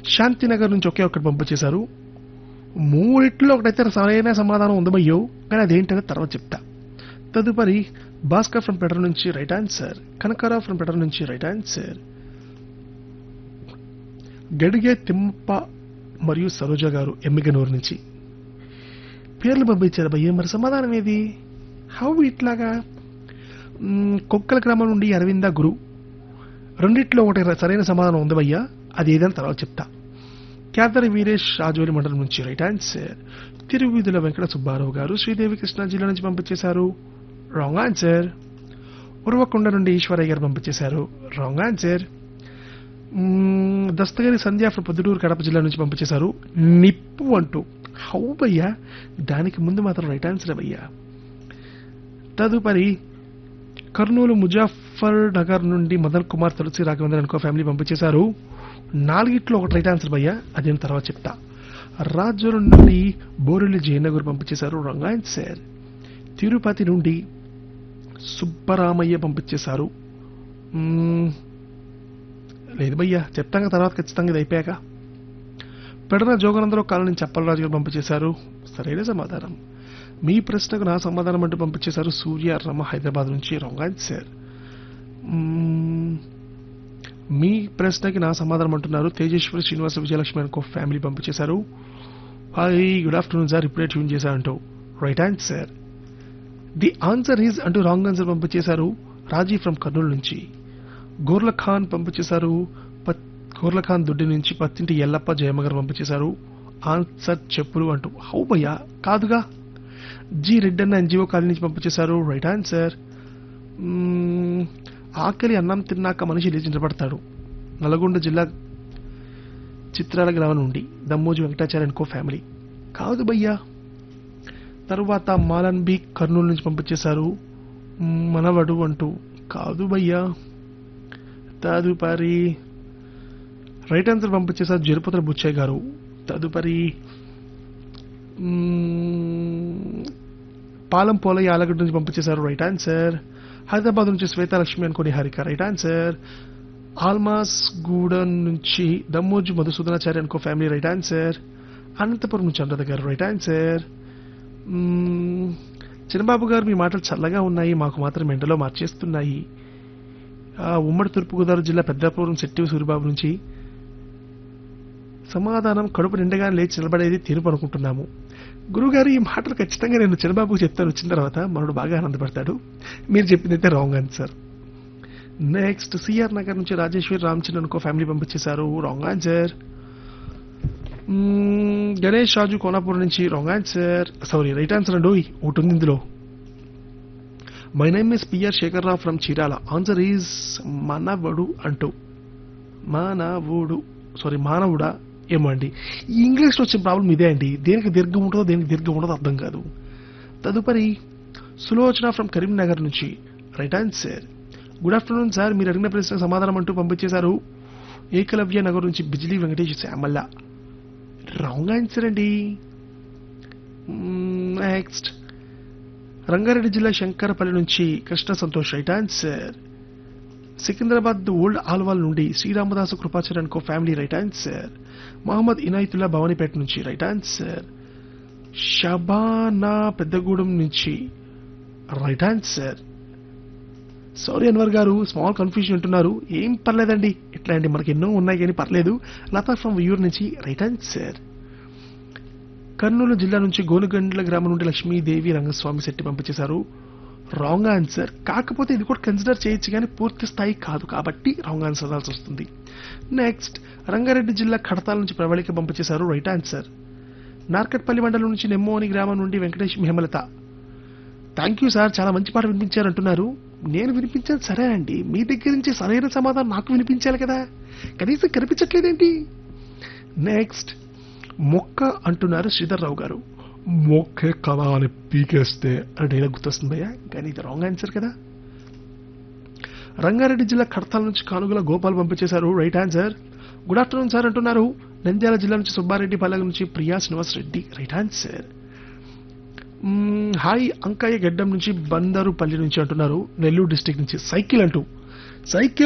శాంతినగర్ నుంచి ఒకే ఒకటి పంపించేశారు మూడిట్లో ఒకటైతే సరైన సమాధానం ఉందమయ్యో కానీ అదేంటనే తర్వాత చెప్తా తదుపరి భాస్కర్ ఫ్రమ్ పెటర్ నుంచి రైట్ ఆన్సర్ కనకారావు ఫ్రమ్ పెటర్ నుంచి రైట్ ఆన్సర్ గడిగే తిమ్మప్ప మరియు సరోజ గారు ఎమ్మిగనూరు నుంచి పేర్లు పంపించారు భయ్య మరి సమాధానం ఏది హౌ ఇట్లాగా మ్మ్, కొక్కల గ్రామం నుండి అరవింద గురు రెండిట్లో ఒకటి ర- సరైన సమాధానం ఉంది భయ్యా అది ఏదని తర్వాత చెప్తా క్యాదరి వీరేష్ రాజోరి మండలం నుంచి రైట్ ఆన్సర్ తిరువీధుల వెంకట సుబ్బారావు గారు శ్రీదేవి కృష్ణా జిల్లా నుంచి పంపించేశారు రాంగ్ ఆన్సర్ ఉరవకొండ నుండి ఈశ్వరయ్య గారు పంపించేశారు రాంగ్ ఆన్సర్ మ్మ్, దస్తగిరి సంధ్య ఫ్రమ్ పొద్దుటూరు కడప జిల్లా నుంచి పంపించేశారు నిప్పు అంటూ హౌ భయ్యా దానికి ముందు మాత్రం రైట్ ఆన్సర్ భయ్యా తదుపరి కర్నూలు ముజాఫర్ నగర్ నుండి మదన్ కుమార్ తులసి రాఘవేంద్ర అనుకో ఫ్యామిలీ పంపించేశారు నాలుగిట్లో ఒకటి రైట్ ఆన్సర్ భయ్యా అదేం తర్వాత చెప్తా రాజోరు నుండి బోరెల్లి జయనగర్ పంపించేశారు రాంగ్ ఆన్సర్ తిరుపతి నుండి సుబ్బరామయ్య పంపించేశారు మ్మ్, లేదు భయ్యా చెప్తాక తర్వాత ఖచ్చితంగా ఇది అయిపోయాక పెడన జోగనందరావు కాలనీ నుంచి అప్పలరాజు గారు పంపించేశారు సరైన సమాధానం మీ ప్రశ్నకు నా సమాధానం అంటూ పంపించేశారు సూర్య రమ హైదరాబాద్ నుంచి రాంగ్ ఆన్సర్ మ్మ్, మీ ప్రశ్నకి నా సమాధానం అంటున్నారు తేజేశ్వరి శ్రీనివాస విజయలక్ష్మి అనుకో ఫ్యామిలీ పంపించేశారు హాయ్ గుడ్ ఆఫ్టర్నూన్ సార్ ఇప్పుడే ట్యూన్ చేశారంటూ right answer the answer is అంటూ రాంగ్ ఆన్సర్ పంపించేశారు రాజీ ఫ్రమ్ కర్నూలు నుంచి గోర్ల ఖాన్ పంపించేశారు పత్- గోర్ల ఖాన్ దుడ్డి నుంచి పత్తింటి ఎల్లప్ప జయమ్మ గారు పంపించేశారు ఆన్సర్ చెప్పులు అంటూ హౌ భయ్యా కాదుగా జి రెడ్డి అన్న ఎన్జిఓ కాలనీ నుంచి పంపించేశారు రైట్ ఆన్సర్ మ్మ్, ఆకలి అన్నం తిన్నాక మనిషి లేచి నిలబడతాడు నల్గొండ జిల్లా చిత్రాల గ్రామం నుండి దమ్మోజు వెంకటాచార్య కో ఫ్యామిలీ కాదు భయ్యా తరువాత మాలన్ బి కర్నూలు నుంచి పంపించేశారు మ్మ్, మనవడు అంటూ కాదు భయ్యా తదుపరి రైట్ ఆన్సర్ పంపించేశారు జరుపతుల బుచ్చయ్య గారు తదుపరి మ్మ్, పాలం పోలయ్య ఆలగడ్డ నుంచి పంపించేశారు రైట్ ఆన్సర్ హైదరాబాద్ నుంచి శ్వేతాలక్ష్మి అనుకుని హరిక రైట్ ఆన్సర్ ఆల్మాస్ గూడెన్ నుంచి దమ్మోజు మధుసూదనాచార్య అనుకో ఫ్యామిలీ రైట్ ఆన్సర్ అనంతపురం నుంచి అనురాధ గారు రైట్ ఆన్సర్ మ్మ్, చిన్నబాబు గారు మీ మాటలు చల్లగా ఉన్నాయి మాకు మాత్రం ఎండలో మార్చేస్తున్నాయి ఆ, ఉమ్మడి తూర్పుగోదావరి జిల్లా పెద్దాపురం శెట్టి సూరిబాబు నుంచి సమాధానం కడుపు నిండగా లేచి నిలబడేది తీర్పు అనుకుంటున్నాము గురుగారు ఈ మాటలు ఖచ్చితంగా నేను చిన్నబాబుకు చెప్తాను వచ్చిన తర్వాత మనడు బాగా ఆనందపడతాడు మీరు చెప్పింది అయితే wrong answer next C R Nagar నుంచి రాజేశ్వరి రామచంద్ర అనుకో ఫ్యామిలీ పంపించేశారు రాంగ్ ఆన్సర్ మ్మ్, గణేష్ రాజు కోనాపూర్ నుంచి wrong answer sorry right answer అండి ఒకటి ఉంది ఇందులో my name is P R Sekhar Rao from Chirala answer is మనవడు అంటూ మానవుడు సారీ మానవుడా ఏమో అండి ఈ ఇంగ్లీష్లో వచ్చిన ప్రాబ్లం ఇదే అండి దేనికి దీర్ఘం ఉంటుందో దేనికి దీర్ఘం ఉండదో అర్థం కాదు తదుపరి సులోచన ఫ్రమ్ కరీంనగర్ నుంచి right answer good afternoon sir మీరు అడిగిన ప్రశ్నకు సమాధానం అంటూ పంపించేశారు ఏకలవ్య నగర్ నుంచి బిజిలీ వెంకటేష్ శ్యామల్ల రాంగ్ ఆన్సర్ అండి నెక్స్ట్ రంగారెడ్డి జిల్లా శంకరపల్లి నుంచి Krishna Santosh right answer Secunderabad old Alwal నుండి శ్రీరామదాసు కృపాచార్య అనుకో family right answer Mohammed Inayatullah Bhavanipeta నుంచి రైట్ ఆన్సర్ షబానా పెద్దగూడెం నుంచి రైట్ ఆన్సర్ సారీ అన్వర్ గారు స్మాల్ కన్ఫ్యూజన్ అంటున్నారు ఏం పర్లేదండి ఇట్లా అండి మనకి ఎన్నో ఉన్నాయి కానీ పర్లేదు లతా ఫ్రమ్ వియూర్ నుంచి రైట్ ఆన్సర్ కర్నూలు జిల్లా నుంచి గోనుగండ్ల గ్రామం నుండి లక్ష్మీదేవి రంగస్వామి శెట్టి పంపించేశారు రాంగ్ ఆన్సర్ కాకపోతే ఇది కూడా కన్సిడర్ చేయొచ్చు కానీ పూర్తి స్థాయి కాదు కాబట్టి రాంగ్ ఆన్సర్ అనాల్సి వస్తుంది నెక్స్ట్ రంగారెడ్డి జిల్లా కడతాల నుంచి ప్రవళిక పంపించేశారు రైట్ ఆన్సర్ నార్కట్పల్లి మండలం నుంచి నెమ్మోని గ్రామం నుండి Venkatesh Hemalatha thank you sir చాలా మంచి పాట వినిపించారు అంటున్నారు నేను వినిపించాను సరే అండి మీ దగ్గర నుంచి సరైన సమాధానం నాకు వినిపించాలి కదా కనీసం కనిపించట్లేదేంటి నెక్స్ట్ మొక్క అంటున్నారు శ్రీధర్ రావు గారు మొక్కే కదా అని పీకేస్తే అని డైలాగ్ గుర్తొస్తుందయ్యా కానీ ఇది రాంగ్ ఆన్సర్ కదా రంగారెడ్డి జిల్లా కడతాల నుంచి కానుగల గోపాల్ పంపించేశారు right answer good afternoon sir అంటున్నారు నంద్యాల జిల్లా నుంచి సుబ్బారెడ్డి పల్లె నుంచి ప్రియా శ్రీనివాస్ రెడ్డి రైట్ ఆన్సర్ మ్మ్, హాయ్ అంకయ్య గడ్డం నుంచి బందరుపల్లి నుంచి అంటున్నారు నెల్లూరు డిస్టిక్ నుంచి సైకిల్ అంటూ సైకిల్